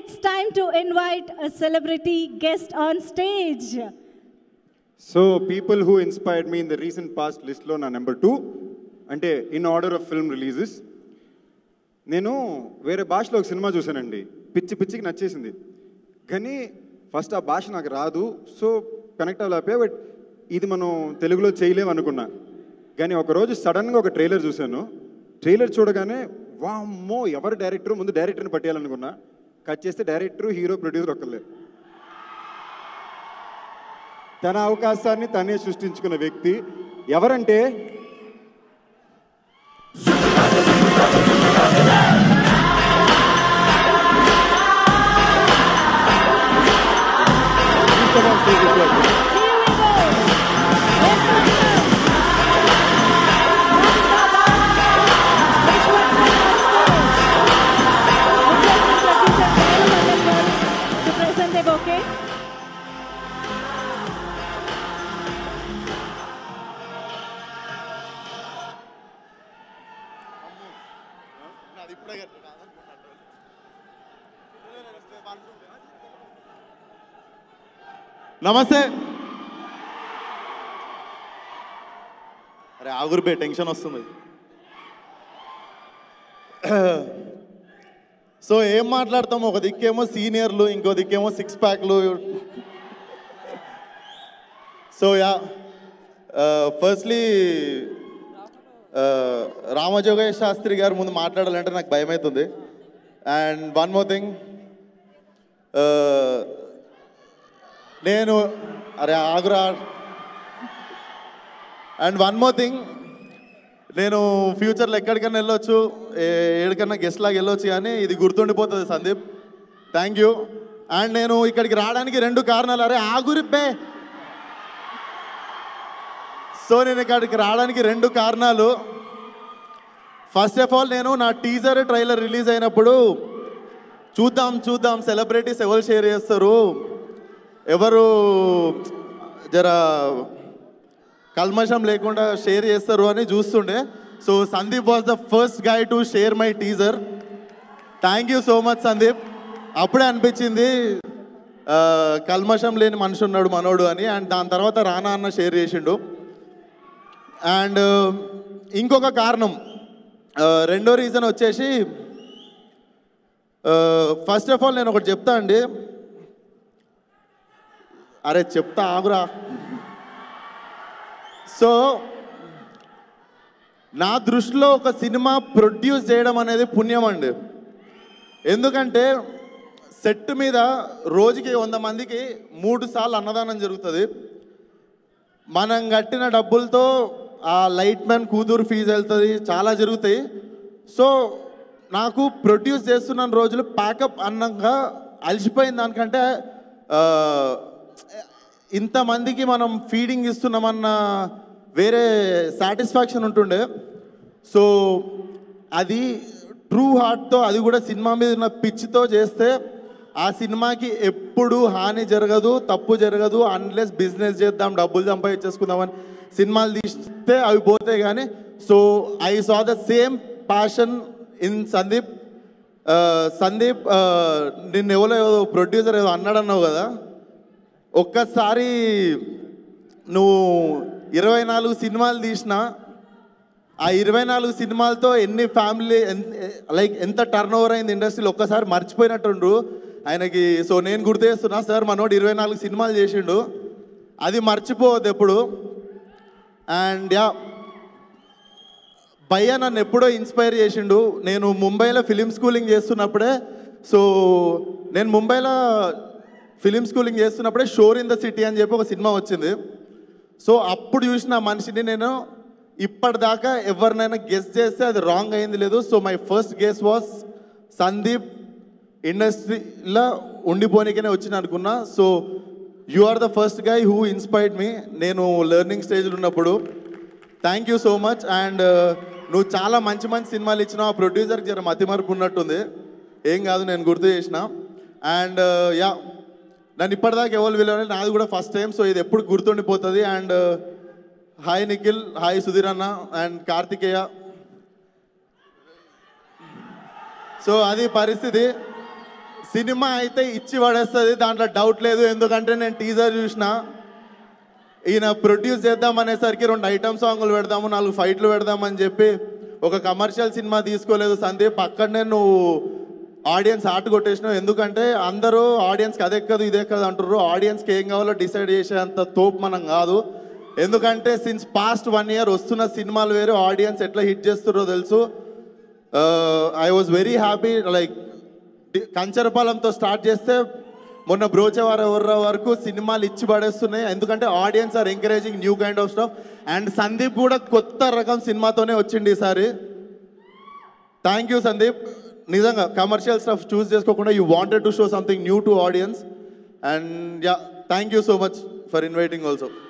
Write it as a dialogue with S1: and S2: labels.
S1: it's time to invite a celebrity guest on stage.
S2: So people who inspired me in the recent past లిస్ట్లో నా number two అంటే in order of film releases నేను వేరే భాషలో ఒక cinema చూశానండి పిచ్చి పిచ్చికి నచ్చేసింది కానీ ఫస్ట్ ఆ భాష నాకు రాదు సో కనెక్ట్ అవ్వలేకపోయా బట్ ఇది మనం తెలుగులో చేయలేము అనుకున్నా కానీ ఒకరోజు సడన్గా ఒక ట్రైలర్ చూశాను ట్రైలర్ చూడగానే వామ్మో ఎవరు డైరెక్టర్ ముందు డైరెక్టర్ని పట్టేయాలనుకున్నా కట్ చేస్తే డైరెక్టర్ హీరో ప్రొడ్యూసర్ ఒకళ్ళే తన అవకాశాన్ని తనే సృష్టించుకున్న వ్యక్తి ఎవరంటే
S1: Here we go. Let's welcome Vishwan Singh to present the bouquet.
S3: నమస్తే అరే ఆగురుబే టెన్షన్ వస్తుంది సో ఏం మాట్లాడతాం ఒక దిక్కేమో సీనియర్లు ఇంకో దిక్కేమో సిక్స్ ప్యాక్లు so ya firstly Ramajogayya Sastry garu ముందు మాట్లాడాలంటే నాకు భయం అవుతుంది అండ్ వన్ మోర్ థింగ్ నేను అరే ఆగురా అండ్ వన్ మోర్ థింగ్ నేను ఫ్యూచర్లో ఎక్కడికైనా వెళ్ళొచ్చు ఏ- ఏడికన్నా గెస్ట్ లాగా వెళ్ళొచ్చు కానీ ఇది గుర్తుండిపోతుంది సందీప్ థ్యాంక్ యూ అండ్ నేను ఇక్కడికి రావడానికి రెండు కారణాలు అరే ఆగురిప్పే సో నేను ఇక్కడికి రావడానికి రెండు కారణాలు ఫస్ట్ ఆఫ్ ఆల్ నేను నా టీజర్ ట్రైలర్ రిలీజ్ అయినప్పుడు చూద్దాం చూద్దాం సెలబ్రిటీస్ ఎవరు షేర్ చేస్తారు ఎవరు జర కల్మషం లేకుండా షేర్ చేస్తారు అని చూస్తుండే so Sandeep was the first guy to share my teaser thank you so much Sandeep అప్పుడే అనిపించింది ఆ, కల్మషం లేని మనిషి ఉన్నాడు మనోడు అని అండ్ దాని తర్వాత రానా అన్న షేర్ చేసిండు అండ్ ఇంకొక కారణం ఆ, రెండో రీజన్ వచ్చేసి ఫస్ట్ ఆఫ్ ఆల్ నేను ఒకటి చెప్తా అండి అరే చెప్తా ఆగురా సో నా దృష్టిలో ఒక సినిమా ప్రొడ్యూస్ చేయడం అనేది పుణ్యం అండి ఎందుకంటే సెట్ మీద రోజుకి వంద మందికి మూడు సార్లు అన్నదానం జరుగుతుంది మనం కట్టిన డబ్బులతో ఆ లైట్ మ్యాన్ కూతురు ఫీజు వెళ్తుంది చాలా జరుగుతాయి సో నాకు ప్రొడ్యూస్ చేస్తున్న రోజులు ప్యాకప్ అన్నంగా అలసిపోయిన దానికంటే ఆ, ఇంతమందికి మనం ఫీడింగ్ ఇస్తున్నామన్న వేరే సాటిస్ఫాక్షన్ ఉంటుండే సో అది ట్రూ హార్ట్తో అది కూడా సినిమా మీద ఉన్న పిచ్చితో చేస్తే ఆ సినిమాకి ఎప్పుడు హాని జరగదు తప్పు జరగదు అన్లెస్ బిజినెస్ చేద్దాం డబ్బులు సంపాదించేసుకుందామని సినిమాలు తీస్తే అవి పోతాయి కానీ so I saw the same passion in Sandeep ఆ, సందీప్ ఆ, నిన్న ఎవరో ప్రొడ్యూసర్ ఏదో అన్నాడన్నావు కదా ఒక్కసారి నువ్వు ఇరవై నాలుగు సినిమాలు తీసినా ఆ ఇరవై నాలుగు సినిమాలతో ఎన్ని ఫ్యామిలీ లైక్ ఎంత టర్న్ ఓవర్ అయింది ఇండస్ట్రీలో ఒక్కసారి మర్చిపోయినట్టుండ్రు ఆయనకి సో నేను గుర్తు చేస్తున్నా సార్ మనోడు ఇరవై నాలుగు సినిమాలు చేసిండు అది మర్చిపోవద్దు ఎప్పుడు అండ్ యా భయ్య నన్ను ఎప్పుడో ఇన్స్పైర్ చేసిండు నేను ముంబైలో ఫిలిం స్కూలింగ్ చేస్తున్నప్పుడే సో నేను ముంబైలో ఫిలిం స్కూలింగ్ చేస్తున్నప్పుడే షోర్ ఇన్ ద సిటీ అని చెప్పి ఒక సినిమా వచ్చింది సో అప్పుడు చూసిన ఆ మనిషిని నేను ఇప్పటిదాకా ఎవరినైనా గెస్ చేస్తే అది రాంగ్ అయింది లేదు so my first guess was Sandeep ఇండస్ట్రీలో ఉండిపోనికనే వచ్చిన అనుకున్నా so you are the first guy who inspired me నేను లెర్నింగ్ స్టేజ్లో ఉన్నప్పుడు thank you so much and నువ్వు చాలా మంచి మంచి సినిమాలు ఇచ్చినావు ఆ ప్రొడ్యూసర్కి జర మతిమరుపు ఉన్నట్టుంది ఏం కాదు నేను గుర్తు చేసిన అండ్ యా నన్ను ఇప్పటిదాకా ఎవరు విలువ నాది కూడా ఫస్ట్ టైం సో ఇది ఎప్పుడు గుర్తుండిపోతుంది and hi Nikhil hi Sudheer అన్న అండ్ కార్తికేయ సో అది పరిస్థితి సినిమా అయితే ఇచ్చి పడేస్తుంది దాంట్లో డౌట్ లేదు ఎందుకంటే నేను టీజర్ చూసిన ఈయన ప్రొడ్యూస్ చేద్దాం అనేసరికి రెండు ఐటమ్ సాంగ్లు పెడదాము నాలుగు ఫైట్లు పెడదామని చెప్పి ఒక కమర్షియల్ సినిమా తీసుకోలేదు సందీప్ అక్కడనే నువ్వు ఆడియన్స్ ఆట కొట్టేసినావు ఎందుకంటే అందరూ ఆడియన్స్కి అదే ఎక్కదు ఇదే ఎక్కదు అంటారు ఆడియన్స్కి ఏం కావాలో డిసైడ్ చేసేంత తోపు మనం కాదు ఎందుకంటే సిన్స్ పాస్ట్ వన్ ఇయర్ వస్తున్న సినిమాలు వేరు ఆడియన్స్ ఎట్లా హిట్ చేస్తారో తెలుసు I was very happy like కంచరపాలెంతో స్టార్ట్ చేస్తే మొన్న బ్రోచేవార ఎవర్రా వరకు సినిమాలు ఇచ్చి పడేస్తున్నాయి ఎందుకంటే audience are encouraging new kind of stuff and Sandeep కూడా కొత్త రకం సినిమాతోనే వచ్చింది ఈసారి థ్యాంక్ యూ సందీప్ నిజంగా కమర్షియల్ స్టఫ్ చూస్ చేసుకోకుండా you wanted to show something new to audience and ya thank you so much for inviting also